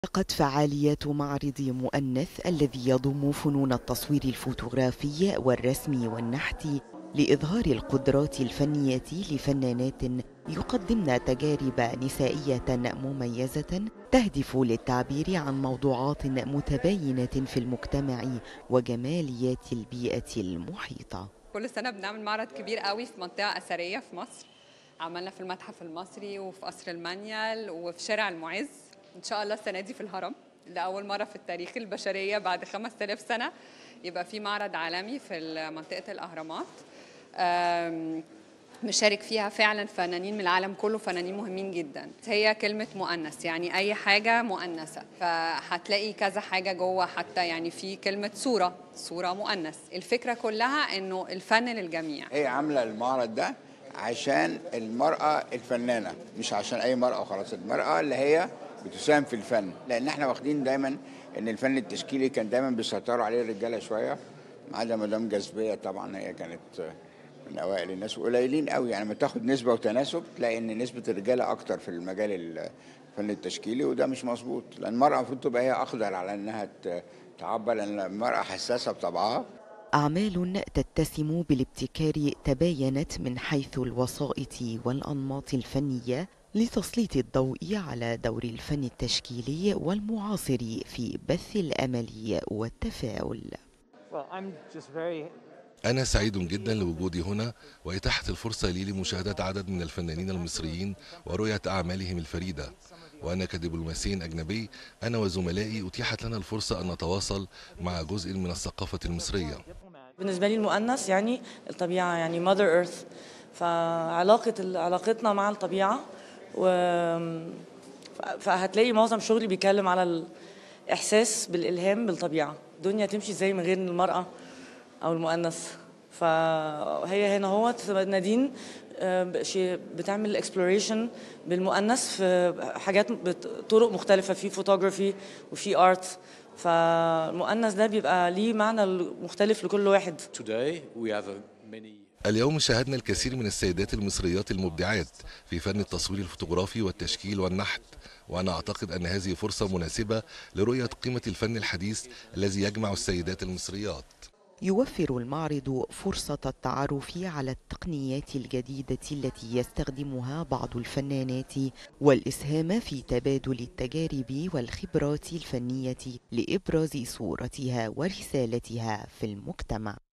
لقد فعاليات معرض مؤنث الذي يضم فنون التصوير الفوتوغرافي والرسم والنحت لإظهار القدرات الفنية لفنانات يقدمن تجارب نسائية مميزة تهدف للتعبير عن موضوعات متباينة في المجتمع وجماليات البيئة المحيطة كل سنة بنعمل معرض كبير قوي في منطقة أثرية في مصر عملنا في المتحف المصري وفي قصر المانيال وفي شارع المعز إن شاء الله السنة دي في الهرم لأول مرة في التاريخ البشرية بعد 5000 سنة يبقى في معرض عالمي في منطقة الأهرامات مشارك فيها فعلا فنانين من العالم كله فنانين مهمين جدا هي كلمة مؤنث يعني أي حاجة مؤنثة فهتلاقي كذا حاجة جوه حتى يعني في كلمة صورة صورة مؤنث الفكرة كلها إنه الفن للجميع هي عاملة المعرض ده عشان المرأة الفنانة مش عشان أي مرأة خلاص المرأة اللي هي بتساهم في الفن لأن احنا واخدين دايما إن الفن التشكيلي كان دايما بيسيطروا عليه الرجالة شوية ما عدا مدام جاذبية طبعا هي كانت من اوائل الناس وقليلين قوي يعني لما تاخد نسبه وتناسب تلاقي ان نسبه الرجاله اكتر في المجال الفن التشكيلي وده مش مظبوط لان المراه المفروض تبقى هي اقدر على انها تعبر لان المراه حساسه بطبعها أعمال تتسم بالابتكار تباينت من حيث الوسائط والأنماط الفنية لتسليط الضوء على دور الفن التشكيلي والمعاصر في بث الأمل والتفاؤل. Well, I'm just very أنا سعيد جدا لوجودي هنا وإتاحة الفرصة لي لمشاهدة عدد من الفنانين المصريين ورؤية أعمالهم الفريدة وأنا كدبلوماسي أجنبي أنا وزملائي أتيحت لنا الفرصة أن نتواصل مع جزء من الثقافة المصرية بالنسبة لي المؤنث يعني الطبيعة يعني ماذر إيرث فعلاقة علاقتنا مع الطبيعة و فهتلاقي معظم شغلي بيتكلم على الإحساس بالإلهام بالطبيعة الدنيا تمشي ازاي من غير المرأة او المؤنث فهي هنا هو نادين بتعمل اكسبلوريشن بالمؤنث في حاجات بطرق مختلفه في فوتوغرافي وفي ارت فالمؤنث ده بيبقى ليه معنى مختلف لكل واحد اليوم شاهدنا الكثير من السيدات المصريات المبدعات في فن التصوير الفوتوغرافي والتشكيل والنحت وأنا أعتقد أن هذه فرصة مناسبة لرؤية قيمة الفن الحديث الذي يجمع السيدات المصريات يوفر المعرض فرصة التعرف على التقنيات الجديدة التي يستخدمها بعض الفنانات والإسهام في تبادل التجارب والخبرات الفنية لإبراز صورتها ورسالتها في المجتمع